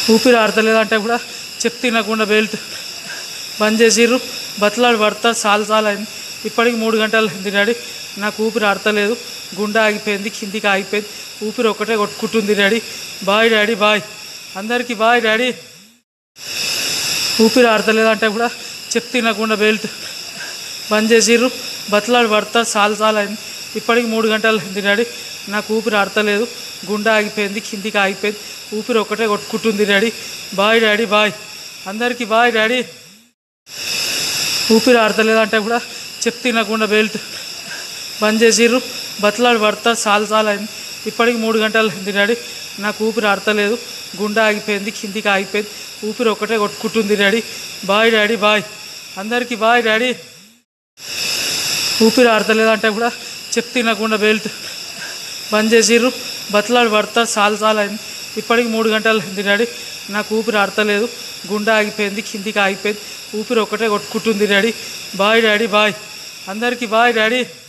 ఊపిరి ఆడతలేదంటే కూడా చెప్ తినకుండా బెల్ట్ బంద్ చేసిర్రు బతలాడు పడతా చాలు చాలు అయింది ఇప్పటికి మూడు గంటలు అయింది డాడీ నాకు ఊపిరి ఆడతలేదు గుండె ఆగిపోయింది కిందికి ఆగిపోయింది ఊపిరి ఒకటే కొట్టుకుంటుంది డాడీ బాయ్ డాడీ బాయ్ అందరికీ బాయ్ డాడీ ఊపిరి ఆడతలేదంటే కూడా చెప్ తినకుండా బెల్ట్ బంద్ చేసిర్రు బతలాడు పడతా చాలు చాలు అయింది ఇప్పటికి మూడు గంటలు అయింది డాడీ నాకు ఊపిరి ఆడతలేదు గుండె ఆగిపోయింది కిందికి ఆగిపోయింది ఊపిరి ఒకటే కొట్టుకుంటుంది డాడీ బాయ్ డాడీ బాయ్ అందరికీ బాయ్ డాడీ ఊపిరి ఆడతలేదంటే కూడా చెప్ తినకుండా బెల్ట్ బంద్ చేసిర్రు బతలాడు పడతా చాలు చాలు అయింది ఇప్పటికి మూడు గంటలు అయింది డాడీ నాకు ఊపిరి ఆడతలేదు గుండె ఆగిపోయింది కిందికి ఆగిపోయింది ఊపిరి ఒకటే కొట్టుకుంటుంది డాడీ బాయ్ డాడీ బాయ్ అందరికీ బాయ్ డాడీ ఊపిరి ఆడతలేదంటే కూడా చెప్ తినకుండా బెల్ట్ బంద్ చేసిర్రు బతలాడు పడతా చాలు చాలు అయింది ఇప్పటికి మూడు గంటలు అయింది డాడీ నాకు ఊపిరి ఆడతలేదు గుండె ఆగిపోయింది కిందికి ఆగిపోయింది ఊపిరి ఒకటే కొట్టుకుంటుంది డాడీ బాయ్ డాడీ బాయ్ అందరికీ బాయ్ డాడీ ఊపిరి ఆడతలేదంటే కూడా చెప్ తినకుండా బెల్ట్ బంద్ చేసిర్రు బతలాడు పడతా చాలు చాలు అయింది ఇప్పటికి మూడు గంటలు అయింది డాడీ నాకు ఊపిరి ఆడతలేదు గుండె ఆగిపోయింది కిందికి ఆగిపోయింది ఊపిరి ఒకటే కొట్టుకుంటుంది డాడీ బాయ్ డాడీ బాయ్ అందరికీ బాయ్ డాడీ